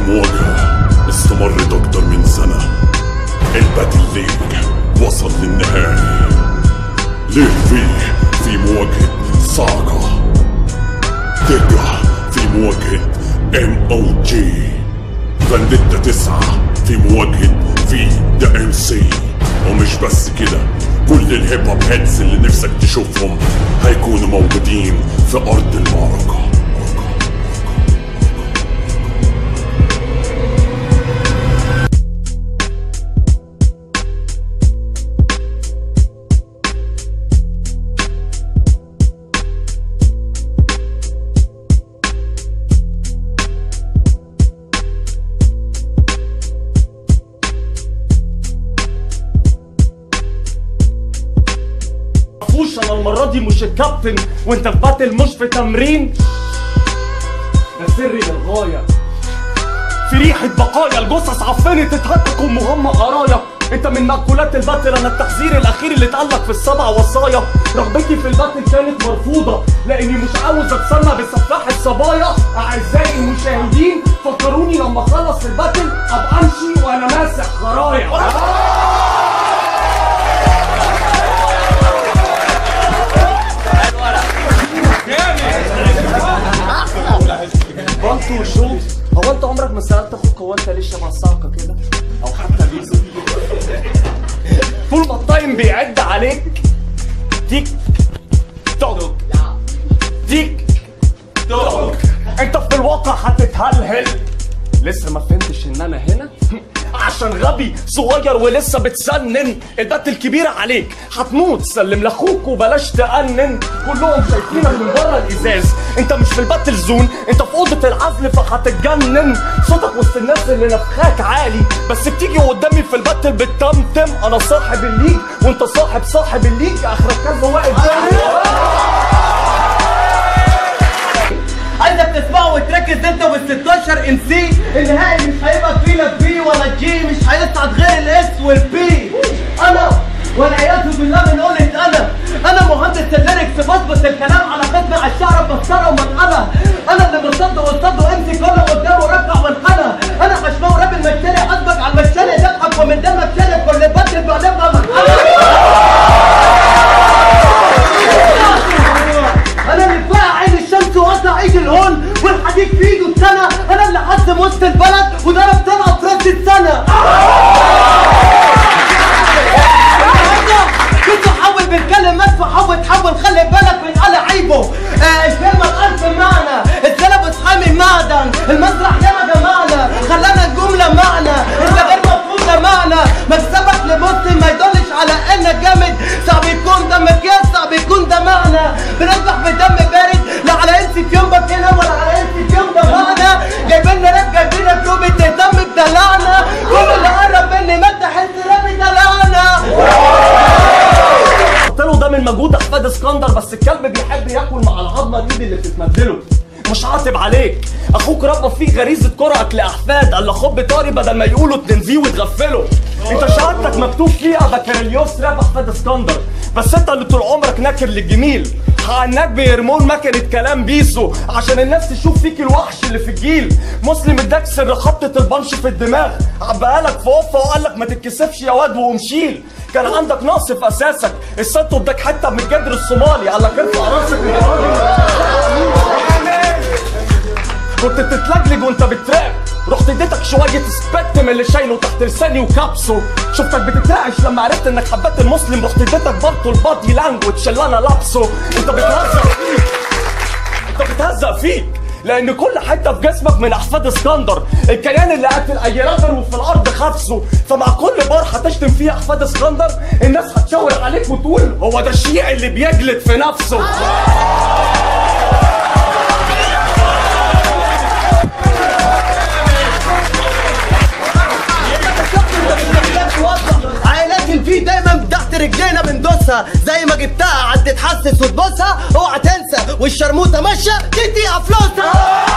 مواجهة استمرت أكتر من سنة الباتل ليج وصل للنهائي ليج في في مواجهة ساكا ديجا في مواجهة ام او جي فانديتا تسعة في مواجهة في ذا ام سي ومش بس كده كل الهيب هوب هيدز اللي نفسك تشوفهم هيكونوا موجودين في ارض المعركه معرفوش انا المره دي مش الكابتن وانت في باتل مش في تمرين ده سري للغايه في ريحه بقايا الجثث عفنت اتهتك ومهم قرايا انت من مأكولات الباتل انا التحذير الاخير اللي اتقالك في السبع وصايا رغبتي في الباتل كانت مرفوضه لاني مش عاوز اتسمى بسفاح الصبايا اعزائي المشاهدين فكروني لما اخلص الباتل ابقى امشي وانا ماسح خرايا بانتو وشوت هو انت عمرك ما سالت اخوك هو انت ليه شبه صعقه كده او حتى بيزو طول ما التايم بيعد عليك تيك توك تيك توك انت في الواقع هتتهلهل لسه ما فهمتش ان انا هنا عشان غبي صغير ولسه بتسنن البت الكبيرة عليك هتموت سلم لاخوك وبلاش تأنن كلهم شايفينك من بره الازاز انت مش في الباتل زون انت في اوضة العزل فهتتجنن صوتك وسط الناس اللي نفخاك عالي بس بتيجي قدامي في الباتل بالتمتم انا صاحب الليج وانت صاحب صاحب الليج اخرك كذا واقف جنبي. عايزك تسمعه وتركز انت وال 16 ام سي النهائي مش هيبقى فيه لا بي ولا جي مش هيصعد غير الاس والبي انا والعياذ بالله من قولة انا انا مهندس الليركس بظبط الكلام على خدمة على الشعر بفسره ومنقلة انا اللي مصدق وصدق امسك كله قدامه ركع وانحنى انا حشمه راب المشتري حسبك على المشتري تضحك ومن دمك شارب كل بدل بقلبها انا اللي فاقع عين الشمس وقطع ايد الهون والحديد في ايده السنه انا اللي حزم وسط البلد وضرب طلقه في راس السنه كنت حول بالكلمات فحول تحول خلي بالك من على عيبه آه الكلمة الألف معنى السلب حامي معدن المسرح يا جماعنا خلانا الجملة معنى انت غير مفهوم معنى مكسبك لمسلم ما يدلش على انك جامد صعب يكون دمك يا صعب يكون ده معنى بنذبح بدم بارد لا على انسي في يوم بكينا ولا على انسي في يوم ده معنى جايبين راب جايبين كلوب تهتم بدلعنا كل اللي قرب مني ما تحس رابي دلعنا قلت له ده من مجهود احفاد اسكندر بس الكلب بيحب ياكل مع العظمه الايد اللي بتتمدله مش عاطب عليك اخوك ربى فيه غريزه كرهك لاحفاد قال خب طاري بدل ما يقولوا تنزيه وتغفله انت شهادتك مكتوب فيها بكالوريوس راب احفاد اسكندر بس انت اللي طول عمرك ناكر للجميل عناك بيرمون مكنة كلام بيسو عشان الناس تشوف فيك الوحش اللي في الجيل مسلم اداك سر خبطة البنش في الدماغ عباها لك في وفة وقال لك ما تتكسفش يا واد ومشيل كان عندك نقص في اساسك الساتو اداك حته من الجدر الصومالي قال لك ارفع راسك من كنت بتتلجلج وانت بتراب رحت اديتك شوية سبت من اللي شايله تحت لساني وكابسه شفتك بتترعش لما عرفت انك حبيت المسلم رحت اديتك برضه البادي لانجوج اللي انا لابسه انت بتهزق فيك انت بتهزق فيك لان كل حته في جسمك من احفاد اسكندر الكيان اللي قتل اي راجل وفي الارض خفسه فمع كل بار هتشتم فيه احفاد اسكندر الناس هتشاور عليك وتقول هو ده الشيعي اللي بيجلد في نفسه عائلات الفي دايما تحت رجلينا بندوسها زي ما جبتها عد تحسس وتبوسها اوعى تنسى والشرموطه ماشيه تدي فلوسها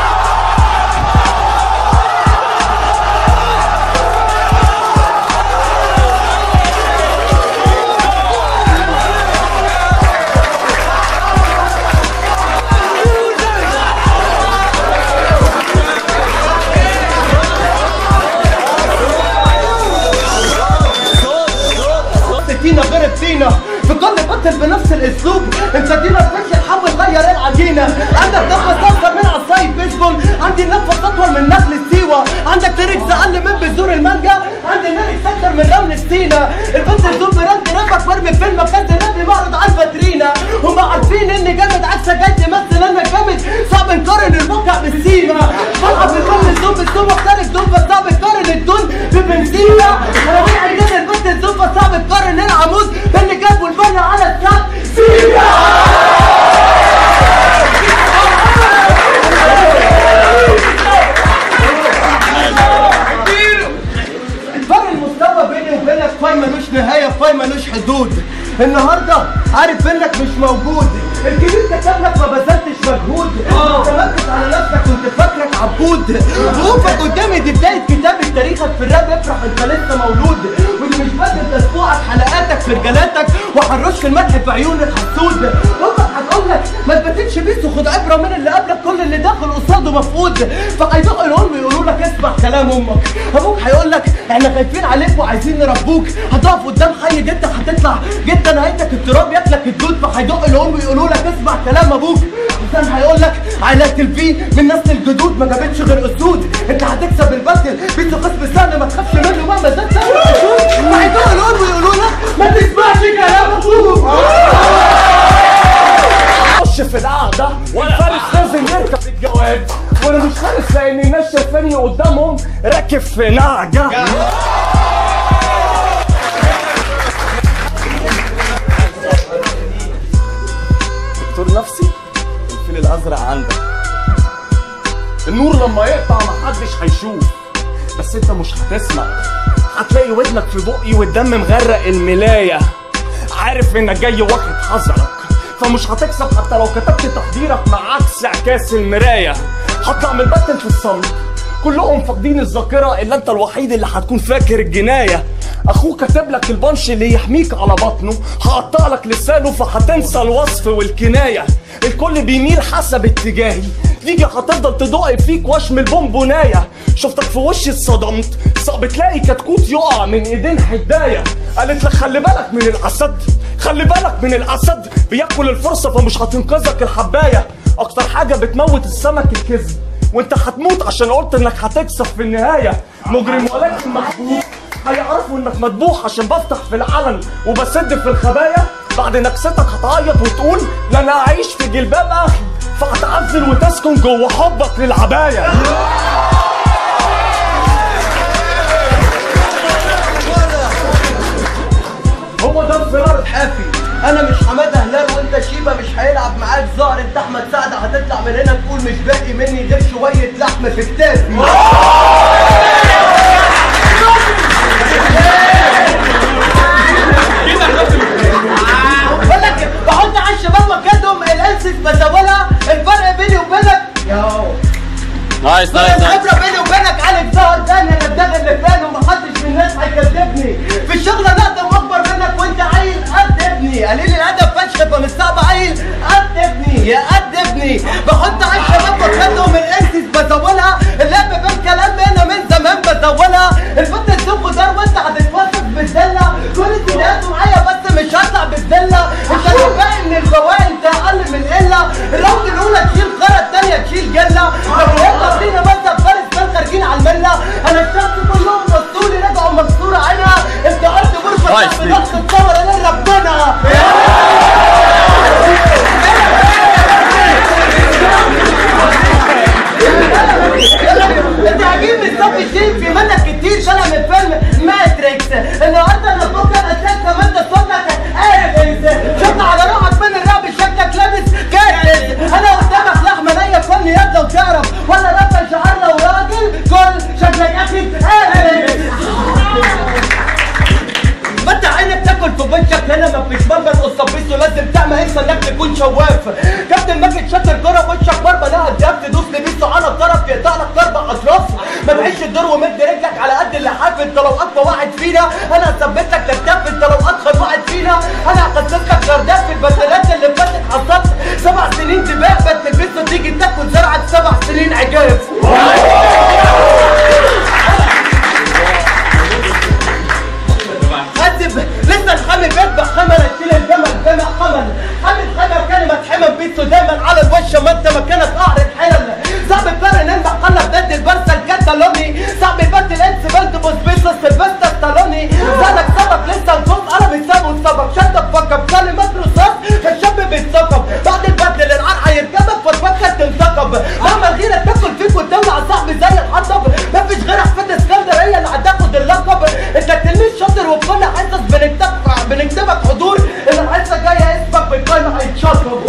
فينا في كل بطل بنفس الاسلوب انت دينا سبيشال حاول غير العجينه عندك نفس اكتر من عصاية بيسبول عندي نفس اطول من نخل السيوه عندك ليركس اقل من بذور المانجا عندي ليركس اكتر من رمل السينا البنت الزوم برد ربك وارمي فيلمك كنت نبي معرض على الفاترينا هم عارفين اني جامد عكسك جاي تمثل انا جامد صعب نقارن الواقع بالسيما بلعب بالفن الزوم بالزوم واختار الزوم فصعب تقارن الدون ببنزينا انا مين عندنا البنت الزوم فصعب تقارن العمود باللي جابوا البن على السقف سيما فرق المستوى بيني وبينك فاي ملوش نهاية فاي ملوش حدود النهارده عارف انك مش موجود الكبير كتب لك ما بذلتش مجهود انت مركز على نفسك كنت فاكرك عبود وقوفك قدامي دي بداية كتابة تاريخك في الراب افرح انت لسه مولود واللي مش بدل تسبوعك حلقاتك في رجالاتك وحرش في المدح في عيون الحسود امك هتقول لك ما تبتدش بيس وخد عبره من اللي قبلك كل اللي داخل قصاده مفقود فهيدقوا الام يقولوا لك اسمع كلام امك ابوك هيقول لك احنا خايفين عليك وعايزين نربوك هتقف قدام حي جدك هتطلع جدا نهايتك التراب ياكلك الدود فهيدق الام يقولوا لك اسمع كلام ابوك حسام هيقول لك عائلات البي من نسل الجدود ما جابتش غير اسود انت هتكسب البدل بيتو قسم سهل ما تخافش منه مهما زاد سهل الاسود فهيدق الام ويقولوا لك ما تسمعش كلام ابوك خش في القعدة والفارس لازم يركب الجواد وانا مش فارس لاني نشف ثاني قدامهم راكب في نعجة دكتور نفسي الفيل الازرق عندك النور لما يقطع محدش هيشوف بس انت مش هتسمع هتلاقي ودنك في بقي والدم مغرق الملاية عارف انك جاي واخد حذرك فمش هتكسب حتى لو كتبت تقديرك مع عكس اعكاس المراية هطلع من البتن في الصمت كلهم فاقدين الذاكرة الا انت الوحيد اللي هتكون فاكر الجناية اخوك كاتب لك البنش اللي يحميك على بطنه هقطع لك لسانه فهتنسى الوصف والكناية الكل بيميل حسب اتجاهي تيجي هتفضل تدق فيك وشم البونبوناية شفتك في وشي اتصدمت صعب تلاقي كتكوت يقع من ايدين حداية قالت لك خلي بالك من الاسد خلي بالك من الاسد بياكل الفرصة فمش هتنقذك الحباية اكتر حاجة بتموت السمك الكذب وانت هتموت عشان قلت انك هتكسب في النهاية مجرم ولكن محبوب هيعرفوا انك مذبوح عشان بفتح في العلن وبسد في الخبايا بعد نكستك هتعيط وتقول لا انا اعيش في جلباب اخي فهتعزل وتسكن جوه حبك للعباية هو ده انفرار حافي انا مش حماده هلال وانت شيبه مش هيلعب معاك زهر انت احمد سعد هتطلع من هنا تقول مش باقي مني غير شويه لحم في كتافي بقول لك بحط على الشباب مكانهم الانسس بزولها الفرق بيني وبينك ياهو نايس نايس نايس الخبرة بيني وبينك عليك ظهر تاني انا الدغل اللي فان ومحدش من الناس هيكذبني في الشغل انا اقدم اكبر منك وانت عيل قد ابني قليل الادب فشخ فمش صعب عيل قد ابني يا قد ابني بحط على الشباب وخدهم الانسس بزولها اللعب بالكلام هنا من زمان بزولها البنت تسوق خضار وانت هتتوسط بالدلة كل سينات معايا بس مش هطلع بالدلة انت لو باقي من الفوائد انت اقل من قلة الراوند الاولى تشيل خرا التانية تشيل جلة لكن يلا فينا بس فارس بل خارجين على الملة انا الشخص كلهم بصولي رجعوا مكسورة عينها انت قلت غرفة نايس تحت دي. ضغط الثورة لربنا انت عجيب الصف الشيء في منك كتير طالع من فيلم ماتريكس النهارده انا بفكر اساس كمان ده صوتك ارتكس شفت على روحك من الراب شكلك لابس كاتس انا قدامك لحمه نيه فن يد لو تعرف ولا راب شعر لو راجل كل شكلك اخي ارتكس ما انت عينك تاكل في وشك هنا ما فيش مرمى القصابيس ولازم تعمل انسى انك تكون شواف كابتن ماجد شاطر كرة وشك ضربة لا هداف تدوس لبيسو على الطرف يقطع لك اربع اطراف ما تعيش الدور ومد رجلك على قد اللحاف انت لو اقوى واحد فينا انا هثبت لك تكتاف انت لو اتخن واحد فينا انا هقصص لك جردات في البدلات اللي فاتت حصلت سبع سنين سباق بس البيسو تيجي تاكل زرعة سبع سنين عجاف حاسب لسه الحامي بيذبح خمس بتنتقب كلمات رصاص كالشاب بيتثقب بعد البدل العرق هيركبك فتفكر تنتقب مهما الغيرة تاكل فيك وتولع صاحبي زي الحطب مفيش غير حفيد اسكندرية اللي هتاخد اللقب انت تلميذ شاطر وفي كل حصص بنكتبك بنكتبك حضور اللي الحصة جاية اسمك بالقايمة هيتشطب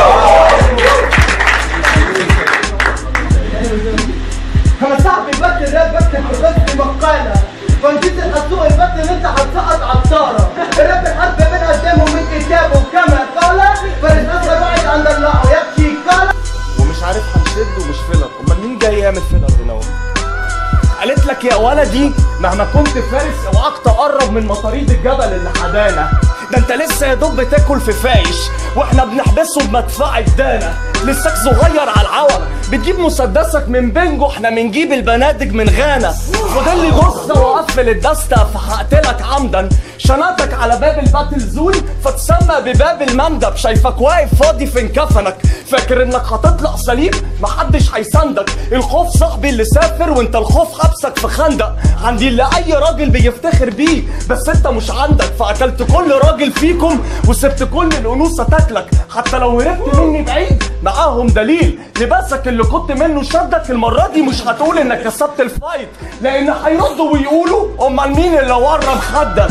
انا صاحبي بكتب الراب بكتب في قصتي مقالة فنسيت الحسوق البكت اللي انت هتسقط عطارة الراب الحرب بين قدامه من كتابه وكما قال فارس اصغر واحد اندرلاعه يكفي قال ومش عارف هنشد ومش فيلر امال مين جاي يعمل فيلر هنا اهو قالت لك يا ولدي مهما كنت فارس اوعاك تقرب من مطاريد الجبل اللي حدانا ده انت لسه يا دوب بتاكل في فايش واحنا بنحبسه بمدفع الدانا لساك صغير على العوى بتجيب مسدسك من بنجو احنا بنجيب البنادق من غانا فاضل لي جثه واقفل الدستة فهقتلك عمدا شنطك على باب الباتل زون فتسمى بباب المندب شايفك واقف فاضي في كفنك فاكر انك هتطلع سليم محدش هيساندك الخوف صاحبي اللي سافر وانت الخوف حبسك في خندق عندي اللي اي راجل بيفتخر بيه بس انت مش عندك فاكلت كل راجل فيكم وسبت كل الانوثه تاكلك حتى لو هربت مني بعيد معاهم دليل لباسك اللي كنت منه شدك المره دي مش هتقول انك كسبت الفايت لان هيردوا ويقولوا امال مين اللي ورم خدك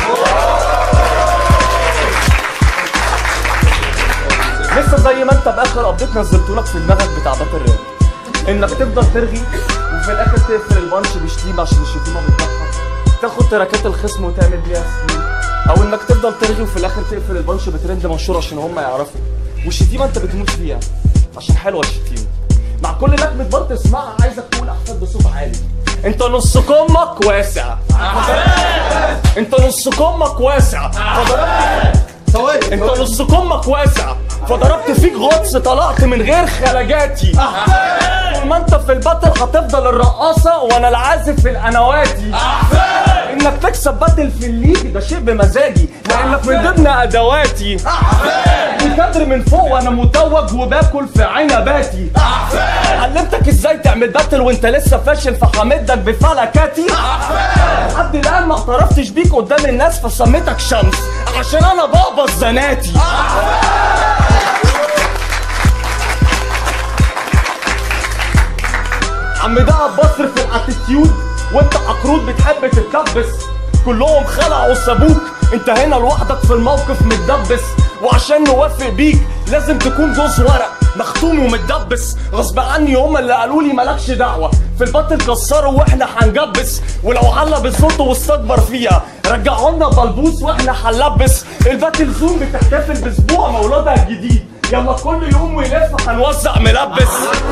لسه زي ما انت باخر ابديت نزلته لك في دماغك بتاع بات الراب انك تفضل ترغي وفي الاخر تقفل البانش بشتيمه عشان الشتيمه بتضحك تاخد تراكات الخصم وتعمل بيها سنين او انك تفضل ترغي وفي الاخر تقفل البانش بترند مشهور عشان هم يعرفوا والشتيمه انت بتموت فيها عشان حلوه الشتيمه مع كل لكمة بار تسمعها عايزك تقول احفاد بصوت عالي انت نص كمك واسع انت نص كمك واسع فضربت انت نص كمك واسع فضربت فيك غطس طلعت من غير خلجاتي طول ما انت في الباتل هتفضل الرقاصة وانا العازف في الانواتي انك تكسب باتل في الليج ده شيء بمزاجي لانك من ضمن ادواتي الكادر من فوق وانا متوج وباكل في عنباتي علمتك ازاي تعمل باتل وانت لسه فاشل فحمدك بفلكاتي لحد الان ما اعترفتش بيك قدام الناس فسميتك شمس عشان انا بابا الزناتي عم دهب بصر في الاتيتيود وانت عقرود بتحب تتكبس كلهم خلعوا سابوك انت هنا لوحدك في الموقف متدبس وعشان نوافق بيك لازم تكون جوز ورق مختوم ومتدبس غصب عني هما اللي قالوا لي مالكش دعوه في الباطل كسروا واحنا هنجبس ولو على بصوته واستكبر فيها رجعوا لنا بلبوس واحنا هنلبس الباتل زون بتحتفل باسبوع مولودها الجديد يلا كل يوم ويلف هنوزع ملبس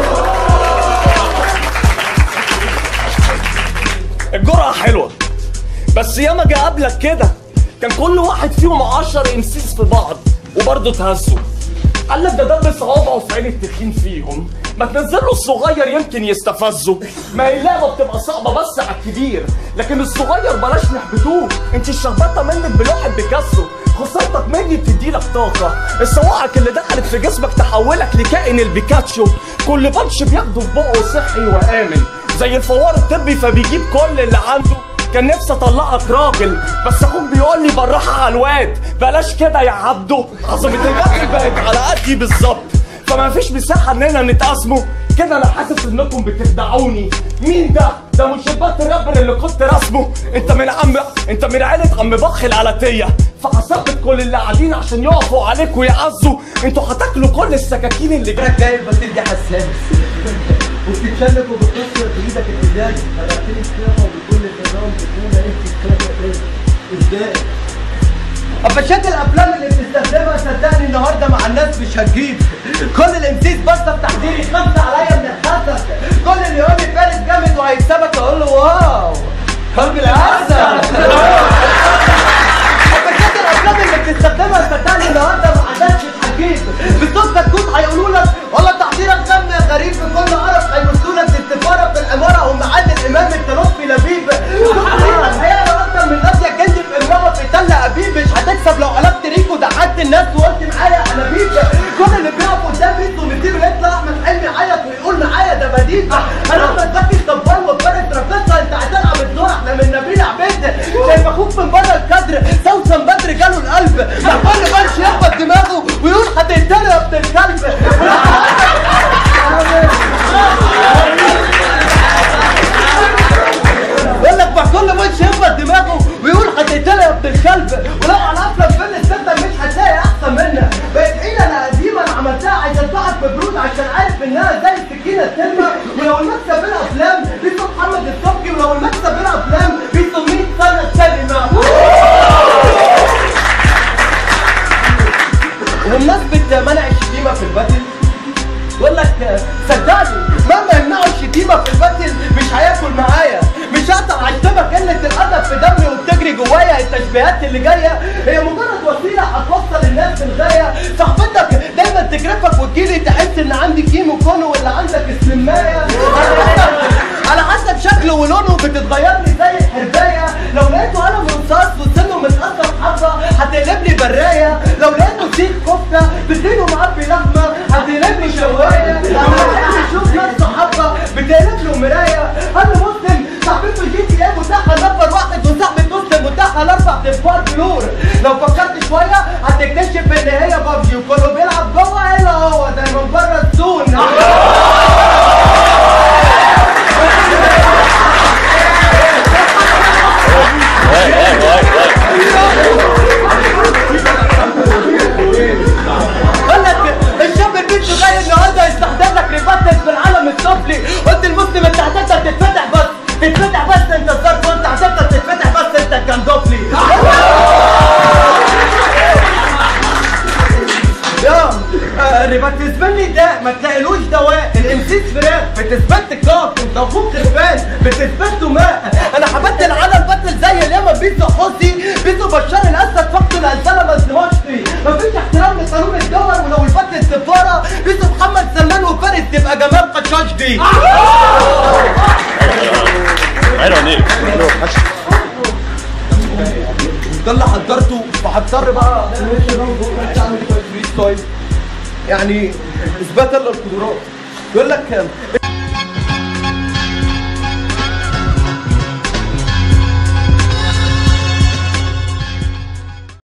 الجرعة حلوة بس ياما جه قبلك كده كان كل واحد فيهم عشر امسيس في بعض وبرضه اتهزوا قال لك ده دب صوابعه في عين التخين فيهم ما تنزل له الصغير يمكن يستفزه ما هي اللعبه بتبقى صعبه بس على الكبير لكن الصغير بلاش نحبطوه انت الشخبطه منك بلوحه بيكاسو خسارتك مني بتديلك طاقة الصواعق اللي دخلت في جسمك تحولك لكائن البيكاتشو كل بنش بياخده في بقه صحي وآمن زي الفوار الطبي فبيجيب كل اللي عنده كان نفسي اطلقك راجل بس اخوك بيقول لي بالراحه على الواد بلاش كده يا عبده عظمه الباقي بقت على قدي بالظبط فما فيش مساحه اننا نتقاسموا كده انا حاسس انكم بتخدعوني مين ده ده مش البط الرابر اللي كنت رسمه انت من عم انت من عيله عم بخ العلاتيه فحسبت كل اللي قاعدين عشان يقفوا عليك ويعزوا انتوا هتاكلوا كل السكاكين اللي جايه جاي البطيل دي حساس وبتتشنج وبتكسر بايدك الازاز فرقتني السياقه وبكل النظام تكون انت السياقه ايه ازاي قفشات الافلام اللي بتستخدمها صدقني النهارده مع الناس مش هتجيب كل الامسيس بس بتحضيري خمسه عليا من الحسد كل اللي يقول لي فارس جامد وهيكسبك اقول له واو قلب العسل قفشات الافلام اللي بتستخدمها صدقني النهارده مع الناس مش هتجيب بالصدفه تكون هيقولوا لك والله تحضيرك جنب يا غريب في كل قرف هيبصوا لك تستفاره في العماره هم عاد الامام انت لطفي لبيب الحقيقه اكتر من ناس يا جندي في امراه في تل ابيب مش هتكسب لو قلبت ريكو ضحكت الناس وقلت معايا انا بيب كل اللي بيقف قدام بيته ومدير يطلع احمد حلمي عيط ويقول معايا ده بديل انا احمد زكي الطبال وفارس رافيقا انت هتلعب الدور احنا من نبيل عبيد واحد شايف اخوك من بره الكادر سوسن بدر جاله القلب مع كل بنش يخبط دماغه ويقول هتقتلي يا ابن الكلب يقول لك مع كل بنش يخبط دماغه ويقول هتقتلي يا ابن الكلب ولو على افلام فيلم السته مش هتلاقي احسن منها بقت حيله انا قديمه انا عملتها عايز ادفعك ببرود عشان عارف انها زي السكينه السلمى ولو المكسب بلا افلام بيسو محمد الصبحي ولو المكسب بلا افلام بيسو 100 سنه سينما وبمناسبة منع الشتيمة في الباتل يقول لك صدقني مهما يمنعوا الشتيمة في الباتل مش هياكل معايا مش هقدر اعتبك قلة الأدب في دمي وبتجري جوايا التشبيهات اللي جاية هي مجرد وسيلة هتوصل الناس للغاية صاحبتك دايما تجرفك وتجيلي تحس ان عندي كيمو كونو ولا عندك السماية على حسب شكله ولونه بتتغير لي زي الحرباية لو لقيته قلم رصاص وسنه متأثر حبة هتقلب لي براية لو لقيته سيخ كفتة بتديله معبي لحمة هتقلب لي شواية لما بحب يشوف نفسه حبة بتقلب له مراية أنا مسلم صاحبته جي تي ايه متاحة نفر واحد وصاحبة مسلم متاحة لأربع تنفار بلور لو فكرت شوية هتكتشف إن هي بابجي وكله بيلعب جوه إلا هو ده من بره الزون Hey, hey, hey, hey. قال لك الشاب البنت جاي النهارده يستحضر لك ريباتس في العالم السفلي قلت المسلم انت هتقدر تتفتح بس تتفتح بس انت الظرف وانت هتقدر تتفتح بس انت الجندوفلي يا آه، الريباتس مني ده ما تلاقيلوش دواء الامسيس فراخ بتثبت كاك انت اخوك خرفان بتثبته ماء انا هبدل العالم بدل زي اليمن بيسو حسي بيسو بشار الاسد فقد الانسانه ما ظلمتش مفيش احترام لقانون الدول ولو البدل السفاره بيسو محمد سلمان وفارس تبقى جمال قشاشدي Right on it. ده اللي حضرته وهضطر بقى اعمل شويه فري ستايل يعني اثباتا للقدرات يقول لك